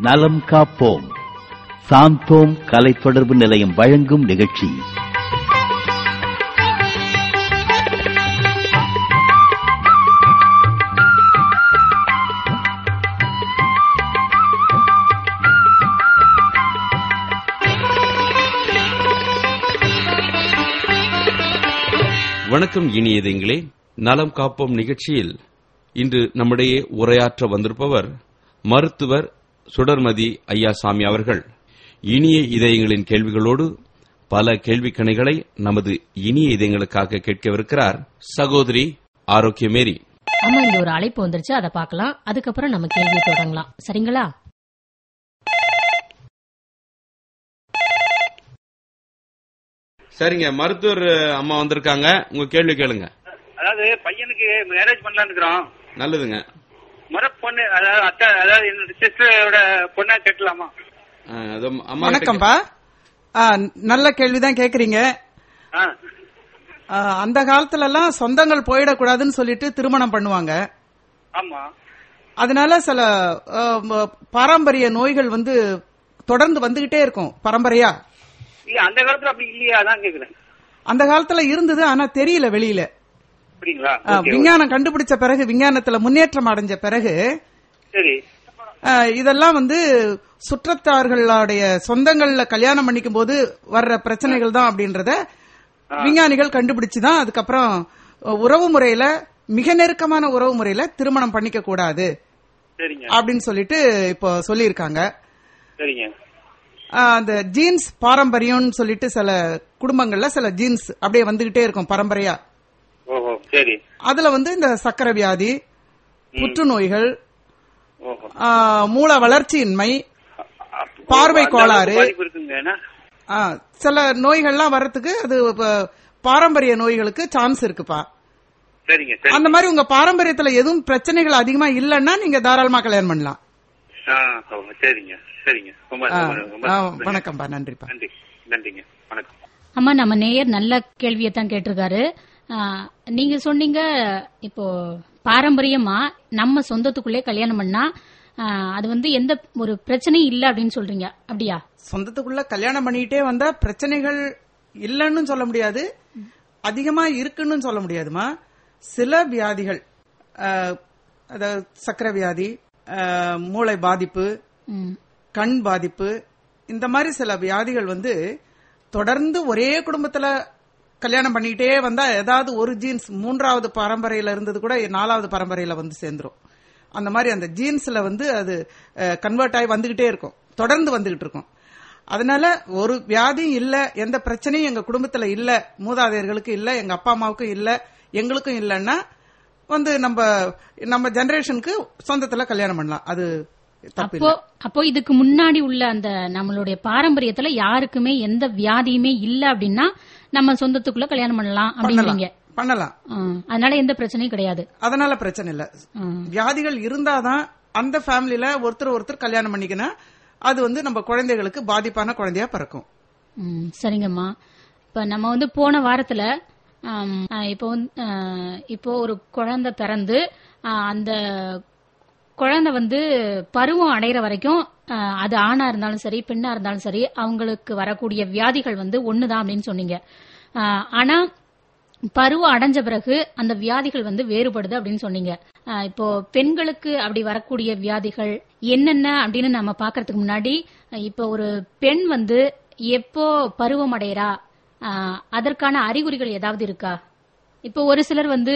நலம் காப்போம் சாந்தோம் கலை தொடர்பு நிலையம் வழங்கும் நிகழ்ச்சி வணக்கம் இனியதுங்களே நலம் காப்போம் நிகழ்ச்சியில் இன்று நம்முடைய உரையாற்ற வந்திருப்பவர் மருத்துவர் சுடர்மதி ஐயாசாமி அவர்கள் இனிய இதயங்களின் கேள்விகளோடு பல கேள்விக்கணைகளை நமது இனிய இதயங்களுக்காக கேட்கவிருக்கிறார் சகோதரி ஆரோக்கியமேரி ஆமா இந்த ஒரு அழைப்பு வந்துருச்சு அதை பார்க்கலாம் அதுக்கப்புறம் நம்ம கேள்வியை தொடங்கலாம் சரிங்களா சரிங்க மருத்துவர் அம்மா வந்திருக்காங்க உங்க கேள்வி கேளுங்க அதாவது பையனுக்கு மேரேஜ் பண்ணலாம்னு இருக்கிறோம் நல்லதுங்க முறை பொண்ணு அதாவது அத்தை அதாவது என்னோட சிஸ்டரோட பொண்ணா கட்டலாமா ஆ, அது அம்மா கிட்ட வணக்கம்ப்பா ஆ, நல்ல கேள்விதான் கேக்குறீங்க ஆ ஆ, அந்த காலத்துல எல்லாம் சொந்தங்கள் போயிடக்கூடாதுன்னு சொல்லிட்டு திருமணம் பண்ணுவாங்க ஆமா அதனால சில ஆ, ம- பாரம்பரிய நோய்கள் வந்து தொடர்ந்து வந்துகிட்டே இருக்கும் பரம்பரையா இல்ல அந்த காலத்துல அப்படி இல்லையா அதான் கேக்குறேன் அந்த காலத்துல இருந்தது ஆனா தெரியல வெளியில அப்படிங்களா ஆ, Okay, விஞ்ஞானம் கண்டுபிடிச்ச பிறகு விஞ்ஞானத்துல முன்னேற்றம் அடைஞ்ச பிறகு சரி ஆ, இதெல்லாம் வந்து சுற்றத்தார்களுடைய சொந்தங்கள்ல கல்யாணம் பண்ணிக்கும் போது வர்ற பிரச்சனைகள் தான் அப்படின்றத விஞ்ஞானிகள் கண்டுபிடிச்சுதான் அதுக்கப்புறம் உறவு முறையில மிக நெருக்கமான உறவு முறையில திருமணம் பண்ணிக்க கூடாது சரிங்க அப்படின்னு சொல்லிட்டு இப்போ சொல்லியிருக்காங்க சரிங்க ஆ, அந்த ஜீன்ஸ் பாரம்பரியம்னு சொல்லிட்டு சில குடும்பங்கள்ல சில ஜீன்ஸ் அப்படியே வந்துகிட்டே இருக்கும் பரம்பரையா ஓஹோ சரி அதுல வந்து இந்த சக்கரை வியாதி புற்றுநோய்கள் ஓஹோ ஆ, மூல வளர்ச்சியின்மை அப்ப- பார்வை அந்த அளவுக்கு கோளாறு. பாதிப்பு இருக்குங்க என்ன? ஆ, சில நோய்கள்லாம் வர்றதுக்கு அது இப்ப பாரம்பரிய நோய்களுக்கு சான்ஸ் இருக்குப்பா சரிங்க சரி அந்த மாதிரி உங்க பாரம்பரியத்துல எதுவும் பிரச்சனைகள் அதிகமா இல்லைன்னா நீங்க தாராளமா கல்யாணம் பண்ணலாம் ஆ, ஓ, சரிங்க சரிங்க ரொம்ப ஆ, ரொம்ப- ரொம்ப ஆ, நன்றி. வணக்கம்ப்பா நன்றிப்பா நன்றி நன்றிங்க வணக்கம் அம்மா நம்ம நேயர் நல்ல கேள்வியை தான் கேட்டிருக்காரு ஆ, நீங்க சொன்னீங்க இப்போ பாரம்பரியமா நம்ம சொந்தத்துக்குள்ளே கல்யாணம் பண்ணா ஆ, அது வந்து எந்த ஒரு பிரச்சனையும் இல்ல அப்படின்னு சொல்றீங்க அப்படியா சொந்தத்துக்குள்ள கல்யாணம் பண்ணிக்கிட்டே வந்தா பிரச்சனைகள் இல்லைன்னு சொல்ல முடியாது அதிகமா இருக்குன்னு சொல்ல முடியாதுமா சில வியாதிகள் ஆ, அதாவது சக்கரை வியாதி ஆ, மூளை பாதிப்பு ம், கண் பாதிப்பு இந்த மாதிரி சில வியாதிகள் வந்து தொடர்ந்து ஒரே குடும்பத்துல கல்யாணம் பண்ணிக்கிட்டே வந்தா ஏதாவது ஒரு ஜீன்ஸ் மூன்றாவது பரம்பரையில இருந்தது கூட நாலாவது பரம்பரையில வந்து சேர்ந்துரும் அந்த மாதிரி அந்த ஜீன்ஸ்ல வந்து அது கன்வெர்ட் ஆகி வந்துகிட்டே இருக்கும் தொடர்ந்து வந்துகிட்டு இருக்கும் அதனால ஒரு வியாதியும் இல்ல எந்த பிரச்சனையும் எங்க குடும்பத்துல இல்ல மூதாதையர்களுக்கு இல்ல எங்க அப்பா அம்மாவுக்கும் இல்ல எங்களுக்கும் இல்லைன்னா வந்து நம்ம நம்ம ஜெனரேஷனுக்கு சொந்தத்துல கல்யாணம் பண்ணலாம் அது தப்பு அப்போ அப்போ இதுக்கு முன்னாடி உள்ள அந்த நம்மளுடைய பாரம்பரியத்துல யாருக்குமே எந்த வியாதியுமே இல்ல அப்படின்னா நம்ம சொந்தத்துக்குள்ள கல்யாணம் பண்ணலாம் அப்படிங்கிறீங்க பண்ணலாம் ஆ, அதனால எந்த பிரச்சனையும் கிடையாது அதனால பிரச்சனை இல்ல ஆ. வியாதிகள் இருந்தாதான் அந்த ஃபேமிலில ஒருத்தர் ஒருத்தர் கல்யாணம் பண்ணிக்கணும் அது வந்து நம்ம குழந்தைகளுக்கு பாதிப்பான குழந்தையா பிறக்கும் ம், சரிங்கம்மா இப்ப நம்ம வந்து போன வாரத்துல ஆம், ஆ, இப்போ வந்து ஆ, இப்போ ஒரு குழந்தை பிறந்து ஆ, அந்த குழந்தை வந்து பருவம் அடைகிற வரைக்கும் ஆ, அது ஆணா இருந்தாலும் சரி பெண்ணா இருந்தாலும் சரி அவங்களுக்கு வரக்கூடிய வியாதிகள் வந்து ஒண்ணுதான் அப்படின்னு சொன்னீங்க ஆ, ஆனா பருவம் அடைஞ்ச பிறகு அந்த வியாதிகள் வந்து வேறுபடுது அப்படின்னு சொன்னீங்க ஆ, இப்போ பெண்களுக்கு அப்படி வரக்கூடிய வியாதிகள் என்னென்ன அப்படின்னு நம்ம பாக்குறதுக்கு முன்னாடி ஆ, இப்போ ஒரு பெண் வந்து எப்போ பருவம் அடைகிறா ஆ, அதற்கான அறிகுறிகள் ஏதாவது இருக்கா இப்போ ஒரு சிலர் வந்து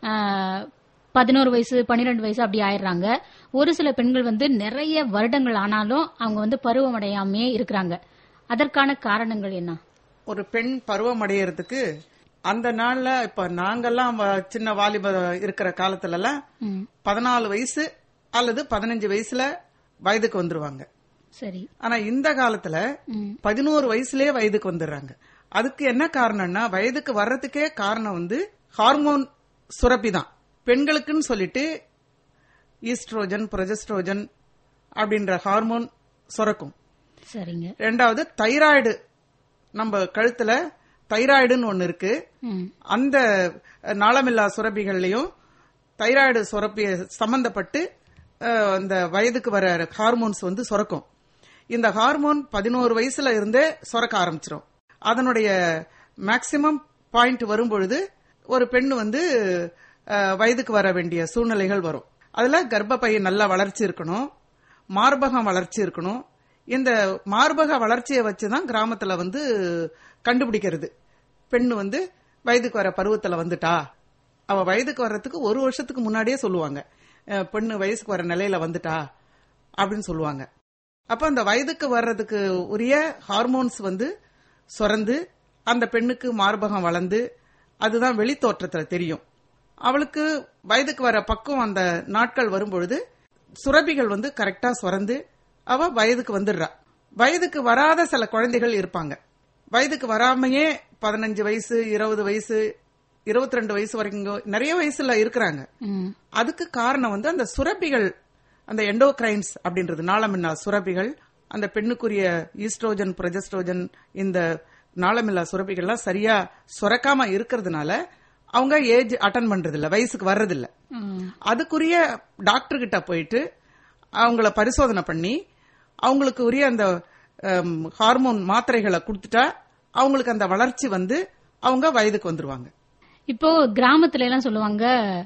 பதினோரு வயசு பன்னிரெண்டு வயசு அப்படி ஆயிடுறாங்க ஒரு சில பெண்கள் வந்து நிறைய வருடங்கள் ஆனாலும் அவங்க வந்து பருவம் அடையாமே இருக்கிறாங்க அதற்கான காரணங்கள் என்ன ஒரு பெண் பருவம் அடையறதுக்கு அந்த நாள்ல இப்ப நாங்கெல்லாம் வ- சின்ன வாலிப இருக்கிற காலத்துல எல்லாம் ம், பதினாலு வயசு அல்லது பதினஞ்சு வயசுல வயதுக்கு வந்துருவாங்க சரி ஆனா இந்த காலத்துல ம், பதினோரு வயசுலயே வயதுக்கு வந்துடுறாங்க அதுக்கு என்ன காரணம்னா வயதுக்கு வர்றதுக்கே காரணம் வந்து ஹார்மோன் சுரப்பி தான் பெண்களுக்குன்னு சொல்லிட்டு ஈஸ்ட்ரோஜன் ப்ரொஜெஸ்ட்ரோஜன் அப்படின்ற ஹார்மோன் சுரக்கும் சரிங்க ரெண்டாவது தைராய்டு நம்ம கழுத்துல தைராய்டுன்னு ஒன்னு இருக்கு ம், அந்த நாளமில்லா சுரப்பிகள்லயும் தைராய்டு சுரப்பிய சம்பந்தப்பட்டு அஹ், அந்த வயதுக்கு வர ஹார்மோன்ஸ் வந்து சுரக்கும் இந்த ஹார்மோன் பதினோரு வயசுல இருந்தே சுரக்க ஆரம்பிச்சிடும் அதனுடைய மேக்சிமம் பாயிண்ட் வரும்பொழுது ஒரு பெண் வந்து அஹ், வயதுக்கு வர வேண்டிய சூழ்நிலைகள் வரும் அதுல கர்ப்பப்பை நல்ல வளர்ச்சி இருக்கணும் மார்பகம் வளர்ச்சி இருக்கணும் இந்த மார்பக வளர்ச்சியை வச்சுதான் கிராமத்துல வந்து கண்டுபிடிக்கிறது பெண் வந்து வயதுக்கு வர பருவத்துல வந்துட்டா அவ வயதுக்கு வர்றதுக்கு ஒரு வருஷத்துக்கு முன்னாடியே சொல்லுவாங்க அஹ், பெண்ணு வயசுக்கு வர நிலையில வந்துட்டா அப்படின்னு சொல்லுவாங்க அப்ப அந்த வயதுக்கு வர்றதுக்கு உரிய ஹார்மோன்ஸ் வந்து சுரந்து அந்த பெண்ணுக்கு மார்பகம் வளர்ந்து அதுதான் வெளி தோற்றத்துல தெரியும் அவளுக்கு வயதுக்கு வர பக்கம் அந்த நாட்கள் வரும்பொழுது சுரபிகள் வந்து கரெக்டா சுரந்து அவ வயதுக்கு வந்துடுறா வயதுக்கு வராத சில குழந்தைகள் இருப்பாங்க வயதுக்கு வராமையே பதினஞ்சு வயசு இருபது வயசு இருபத்தி ரெண்டு வயசு வரைக்கும் நிறைய வயசுல இருக்கிறாங்க ம். அதுக்கு காரணம் வந்து அந்த சுரப்பிகள் அந்த எண்டோகிரைன்ஸ் அப்படின்றது நாளமில்லா சுரப்பிகள் அந்த பெண்ணுக்குரிய ஈஸ்ட்ரோஜன் ப்ரொஜெஸ்ட்ரோஜன் இந்த நாளமில்லா சுரப்பிகள்லாம் சரியா சுரக்காம இருக்கிறதுனால அவங்க ஏஜ் அட்டன் பண்றது இல்ல வயசுக்கு வர்றதில்ல ம். அதுக்குரிய டாக்டர் கிட்ட போயிட்டு அவங்கள பரிசோதனை பண்ணி அவங்களுக்கு உரிய அந்த ஹம், ஹார்மோன் மாத்திரைகளை கொடுத்துட்டா அவங்களுக்கு அந்த வளர்ச்சி வந்து அவங்க வயதுக்கு வந்துருவாங்க இப்போ கிராமத்துல எல்லாம் சொல்லுவாங்க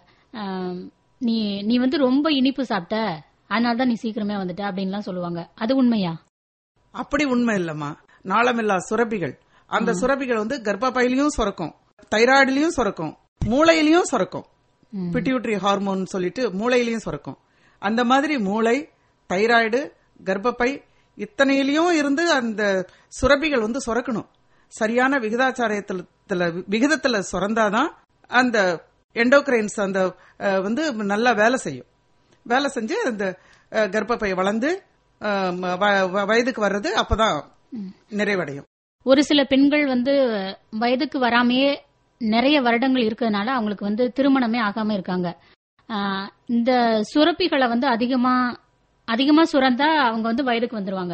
ஆம், நீ நீ வந்து ரொம்ப இனிப்பு சாப்பிட்ட அதனால தான் நீ சீக்கிரமே வந்துட்ட அப்படின்லாம் சொல்லுவாங்க அது உண்மையா அப்படி உண்மை இல்லம்மா நாளமில்லா சுரப்பிகள் அந்த சுரப்பிகள் வந்து கர்ப்பப்பையிலயும் சுரக்கும் தைராய்டுலயும் சுரக்கும் மூளையிலயும் சுரக்கும் பிட்யூட்டரி ஹார்மோன் சொல்லிட்டு மூளையிலயும் சுரக்கும் அந்த மாதிரி மூளை தைராய்டு கர்ப்பப்பை இத்தனையிலயும் இருந்து அந்த சுரப்பிகள் வந்து சுரக்கணும் சரியான விகிதாச்சாரத்துல விகிதத்துல சுரந்தாதான் அந்த எண்டோக்ரைன்ஸ் அந்த அஹ், வந்து நல்லா வேலை செய்யும் வேலை செஞ்சு அந்த அஹ், கர்ப்பப்பை வளர்ந்து அஹ், வ- வ- வயதுக்கு வர்றது அப்பதான் நிறைவடையும் ஒரு சில பெண்கள் வந்து வயதுக்கு வராமையே நிறைய வருடங்கள் இருக்கிறதுனால அவங்களுக்கு வந்து திருமணமே ஆகாம இருக்காங்க ஆஹ், இந்த சுரப்பிகளை வந்து அதிகமா அதிகமா சுரந்தா அவங்க வந்து வயதுக்கு வந்துருவாங்க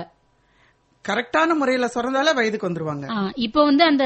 கரெக்டான முறையில சுரந்தாலே வயதுக்கு வந்துருவாங்க ஆஹ், இப்போ வந்து அந்த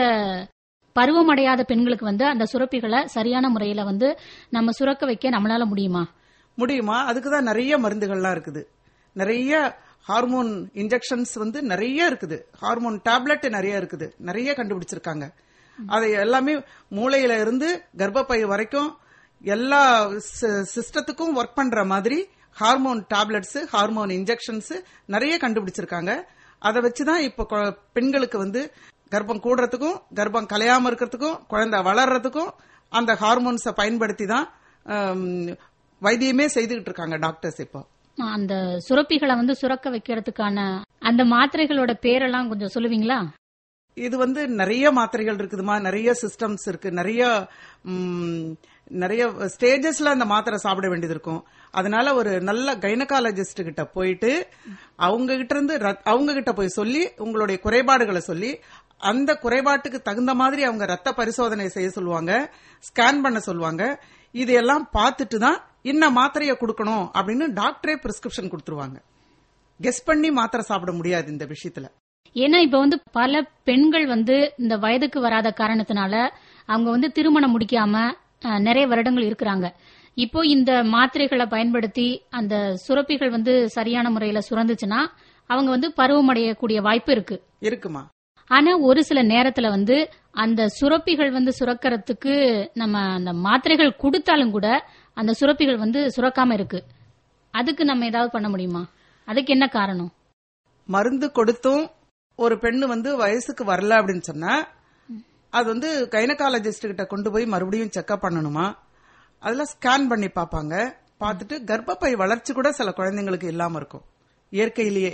பருவமடையாத பெண்களுக்கு வந்து அந்த சுரப்பிகளை சரியான முறையில வந்து நம்ம சுரக்க வைக்க நம்மளால முடியுமா முடியுமா அதுக்கு தான் நிறைய மருந்துகள்லாம் இருக்குது நிறைய ஹார்மோன் இன்ஜெக்ஷன்ஸ் வந்து நிறைய இருக்குது ஹார்மோன் டேப்லெட் நிறைய இருக்குது நிறைய கண்டுபிடிச்சிருக்காங்க அதை எல்லாமே மூளையில இருந்து கர்ப்பப்பை வரைக்கும் எல்லா சிஸ்டத்துக்கும் ஒர்க் பண்ற மாதிரி ஹார்மோன் டேப்லெட்ஸ் ஹார்மோன் இன்ஜெக்ஷன்ஸ் நிறைய கண்டுபிடிச்சிருக்காங்க அதை வச்சுதான் இப்ப கொ- பெண்களுக்கு வந்து கர்ப்பம் கூடுறதுக்கும் கர்ப்பம் கலையாம இருக்கிறதுக்கும் குழந்தை வளர்றதுக்கும் அந்த ஹார்மோன்ஸை பயன்படுத்தி தான் ஆம், வைத்தியமே செய்துகிட்டு இருக்காங்க டாக்டர்ஸ் இப்போ அந்த சுரப்பிகளை வந்து சுரக்க வைக்கிறதுக்கான அந்த மாத்திரைகளோட பேரெல்லாம் கொஞ்சம் சொல்லுவீங்களா இது வந்து நிறைய மாத்திரைகள் இருக்குதுமா நிறைய சிஸ்டம்ஸ் இருக்கு நிறைய ம், நிறைய ஸ்டேஜஸ்ல அந்த மாத்திரை சாப்பிட வேண்டியது இருக்கும் அதனால ஒரு நல்ல கைனகாலஜிஸ்ட் கிட்ட போயிட்டு அவங்க கிட்ட இருந்து ரத்- அவங்க கிட்ட போய் சொல்லி உங்களுடைய குறைபாடுகளை சொல்லி அந்த குறைபாட்டுக்கு தகுந்த மாதிரி அவங்க ரத்த பரிசோதனை செய்ய சொல்லுவாங்க ஸ்கேன் பண்ண சொல்லுவாங்க இதையெல்லாம் பார்த்துட்டு தான் இன்ன மாத்திரையை கொடுக்கணும் அப்படின்னு டாக்டரே பிரிஸ்கிரிப்ஷன் கொடுத்துருவாங்க கெஸ் பண்ணி மாத்திரை சாப்பிட முடியாது இந்த விஷயத்துல ஏன்னா இப்ப வந்து பல பெண்கள் வந்து இந்த வயதுக்கு வராத காரணத்தினால அவங்க வந்து திருமணம் முடிக்காம அஹ், நிறைய வருடங்கள் இருக்கிறாங்க இப்போ இந்த மாத்திரைகளை பயன்படுத்தி அந்த சுரப்பிகள் வந்து சரியான முறையில சுரந்துச்சுன்னா அவங்க வந்து பருவமடையக்கூடிய வாய்ப்பு இருக்கு இருக்குமா ஆனா ஒரு சில நேரத்துல வந்து அந்த சுரப்பிகள் வந்து சுரக்கிறதுக்கு நம்ம அந்த மாத்திரைகள் கொடுத்தாலும் கூட அந்த சுரப்பிகள் வந்து சுரக்காம இருக்கு அதுக்கு நம்ம ஏதாவது பண்ண முடியுமா அதுக்கு என்ன காரணம் மருந்து கொடுத்தும் ஒரு பெண்ணு வந்து வயசுக்கு வரல அப்படின்னு சொன்னா அது வந்து கைனகாலஜிஸ்ட் கிட்ட கொண்டு போய் மறுபடியும் செக்அப் பண்ணணுமா அதுல ஸ்கேன் பண்ணி பார்ப்பாங்க பார்த்துட்டு கர்ப்பப்பை வளர்ச்சி கூட சில குழந்தைங்களுக்கு இல்லாம இருக்கும் இயற்கையிலேயே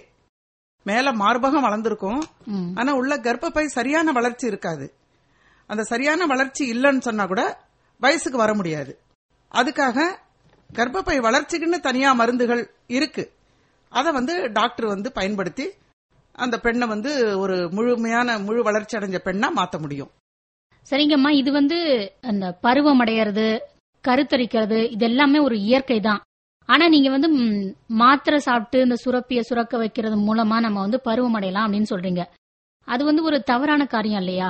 மேல மார்பகம் வளர்ந்துருக்கும் ம். ஆனா உள்ள கர்ப்பப்பை சரியான வளர்ச்சி இருக்காது அந்த சரியான வளர்ச்சி இல்லைன்னு சொன்னா கூட வயசுக்கு வர முடியாது அதுக்காக கர்ப்பப்பை வளர்ச்சிக்குன்னு தனியா மருந்துகள் இருக்கு அதை வந்து டாக்டர் வந்து பயன்படுத்தி அந்த பெண்ணை வந்து ஒரு முழுமையான முழு வளர்ச்சி அடைஞ்ச பெண்ணா மாத்த முடியும் சரிங்கம்மா இது வந்து அந்த பருவம் அடையிறது கருத்தரிக்கிறது இது எல்லாமே ஒரு இயற்கை தான் ஆனா நீங்க வந்து ம், மாத்திரை சாப்பிட்டு இந்த சுரப்பிய சுரக்க வைக்கிறது மூலமா நம்ம வந்து பருவம் அடையலாம் அப்படின்னு சொல்றீங்க அது வந்து ஒரு தவறான காரியம் இல்லையா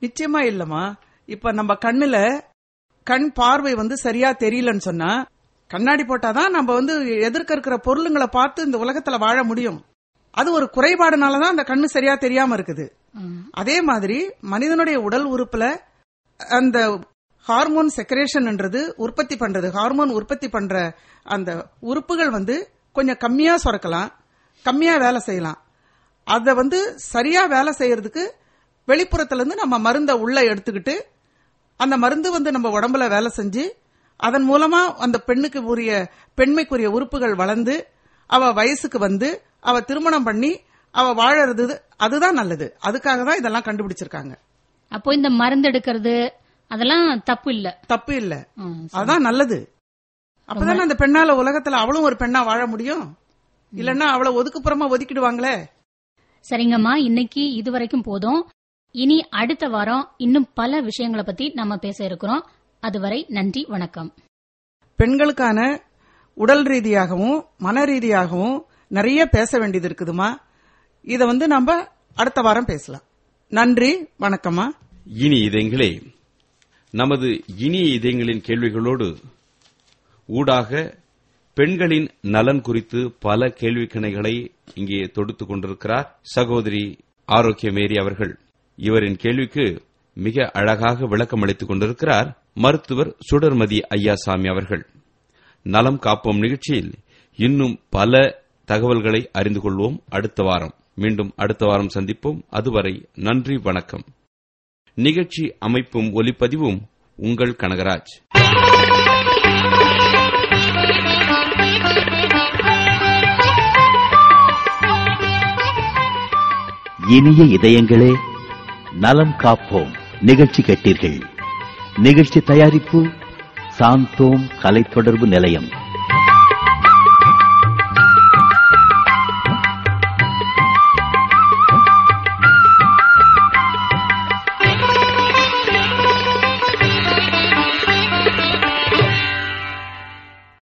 நிச்சயமா இல்லம்மா இப்ப நம்ம கண்ணுல கண் பார்வை வந்து சரியா தெரியலன்னு சொன்னா கண்ணாடி போட்டாதான் நம்ம வந்து எதிர்க்க இருக்கிற பொருளுங்களை பார்த்து இந்த உலகத்துல வாழ முடியும் அது ஒரு குறைபாடுனாலதான் அந்த கண்ணு சரியா தெரியாம இருக்குது அதே மாதிரி மனிதனுடைய உடல் உறுப்புல அந்த ஹார்மோன் செக்ரேஷன்ன்றது உற்பத்தி பண்றது ஹார்மோன் உற்பத்தி பண்ற அந்த உறுப்புகள் வந்து கொஞ்சம் கம்மியா சுரக்கலாம் கம்மியா வேலை செய்யலாம் அத வந்து சரியா வேலை செய்யறதுக்கு வெளிப்புறத்துல இருந்து நம்ம மருந்தை உள்ள எடுத்துக்கிட்டு அந்த மருந்து வந்து நம்ம உடம்புல வேலை செஞ்சு அதன் மூலமா அந்த பெண்ணுக்கு உரிய பெண்மைக்குரிய உறுப்புகள் வளர்ந்து அவ வயசுக்கு வந்து அவ திருமணம் பண்ணி அவ வாழறது அதுதான் நல்லது அதுக்காக தான் இதெல்லாம் கண்டுபிடிச்சிருக்காங்க அப்போ இந்த மருந்து எடுக்கிறது அதெல்லாம் தப்பு இல்ல தப்பு இல்ல ஆ, அதான் நல்லது அப்பதானே அந்த பெண்ணால உலகத்துல அவளும் ஒரு பெண்ணா வாழ முடியும் இல்லன்னா அவளை ஒதுக்குப்புறமா ஒதுக்கிடுவாங்களே சரிங்கம்மா இன்னைக்கு இது வரைக்கும் போதும் இனி அடுத்த வாரம் இன்னும் பல விஷயங்களை பத்தி நம்ம பேச இருக்கிறோம் அதுவரை நன்றி வணக்கம் பெண்களுக்கான உடல் ரீதியாகவும் மன ரீதியாகவும் நிறைய பேச வேண்டியது இருக்குதுமா இத வந்து நம்ம அடுத்த வாரம் பேசலாம் நன்றி வணக்கம்மா இனி இதயங்களே நமது இனிய இதயங்களின் கேள்விகளோடு ஊடாக பெண்களின் நலன் குறித்து பல கேள்விக்கணைகளை இங்கே தொடுத்துக் கொண்டிருக்கிறார் சகோதரி ஆரோக்கிய மேரி அவர்கள் இவரின் கேள்விக்கு மிக அழகாக விளக்கம் அளித்துக் கொண்டிருக்கிறார் மருத்துவர் சுடர்மதி ஐயாசாமி அவர்கள் நலம் காப்போம் நிகழ்ச்சியில் இன்னும் பல தகவல்களை அறிந்து கொள்வோம் அடுத்த வாரம் மீண்டும் அடுத்த வாரம் சந்திப்போம் அதுவரை நன்றி வணக்கம் நிகழ்ச்சி அமைப்பும் ஒலிப்பதிவும் உங்கள் கனகராஜ் இனிய இதயங்களே நலம் காப்போம் நிகழ்ச்சி கேட்டீர்கள் நிகழ்ச்சி தயாரிப்பு சாந்தோம் கலை தொடர்பு நிலையம்